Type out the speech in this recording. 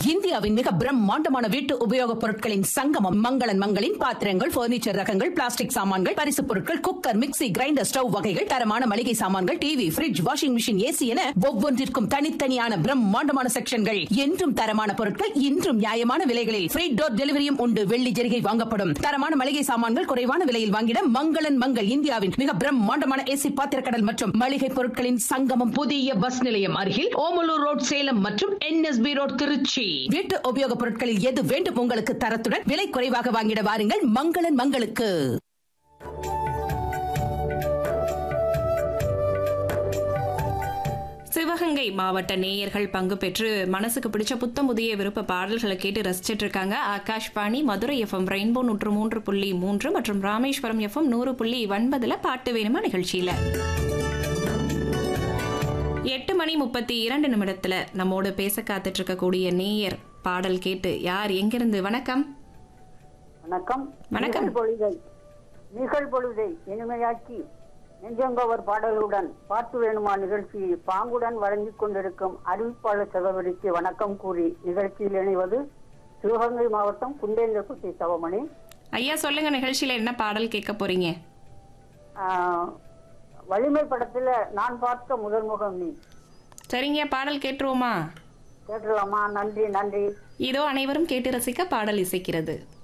இந்தியாவின் மிக பிரம்மாண்டமான வீட்டு உபயோகப் பொருட்களின் சங்கமம் மங்களன் மங்களின் பாத்திரங்கள் பர்னிச்சர் ரகங்கள் பிளாஸ்டிக் சாமான்கள் பரிசுப் பொருட்கள் குக்கர் மிக்ஸி கிரைண்டர் ஸ்டவ் வகைகள் தரமான மளிகை சாமான்கள் TV fridge washing machine AC என ஒவ்வொன்றிற்கும் தனித்தனியான பிரம்மாண்டமான செக்ஷன்கள் என்றும் தரமான பொருட்கள் இன்றும் நியாயமான விலைகளில் ஃப்ரீ டோர் டெலிவரியும் உண்டு வெள்ளி ஜெரிகை வாங்கப்படும் தரமான மளிகை சாமான்கள் குறைவான விலையில் வாங்கிட மங்களன் மங்கள் இந்தியாவின் மிக பிரம்மாண்டமான ஏசி பாத்திரக்கடல் மற்றும் மளிகை பொருட்களின் சங்கமம் புதிய பஸ் நிலையம் அருகில் ஓமலூர் ரோட் சேலம் மற்றும் என்எஸ்பி ரோட் திருச்சி வீட்டு உபயோகப் பொருட்களில் எது வேண்டும் உங்களுக்கு தரத்துடன் விலை குறைவாக வாங்கிட வாருங்கள் மங்களன் மங்களுக்கு சிவகங்கை மாவட்ட நேயர்கள் பங்கு பெற்று மனசுக்கு பிடிச்ச புத்தம் புதிய விருப்ப பாடல்களை கேட்டு ரசிச்சிட்டு இருக்காங்க ஆகாஷ்வாணி மதுரை எஃப்எம் ரெயின்போ நூற்று மூன்று புள்ளி மூன்று மற்றும் ராமேஸ்வரம் எஃப்எம் நூறு புள்ளி ஒன்பதுல பாட்டு வேணுமா நிகழ்ச்சியில எட்டு மணி முப்பத்தி இரண்டு நிமிடத்துல நம்மோடு பேச காத்துட்டு இருக்கக்கூடிய நேயர் பாடல் கேட்டு யார் எங்கிருந்து வணக்கம் வணக்கம் வணக்கம். பொழுதை நிகழ் பொழுதை இனிமையாக்கி நெஞ்சங்கவர் பாடலுடன் பாட்டு வேணுமா நிகழ்ச்சி பாங்குடன் வழங்கிக் கொண்டிருக்கும் அறிவிப்பாளர் சகோதரிக்கு வணக்கம் கூறி நிகழ்ச்சியில் இணைவது சிவகங்கை மாவட்டம் குண்டேந்திரகுட்டி சவமணி ஐயா சொல்லுங்க நிகழ்ச்சியில என்ன பாடல் கேட்க போறீங்க ஆஹ், வலிமை படத்துல நான் பார்த்த முதல் முகம் நீ சரிங்க பாடல் கேட்டுருவோமா கேட்டுடலாமா நன்றி நன்றி இதோ அனைவரும் கேட்டு ரசிக்க பாடல் இசைக்கிறது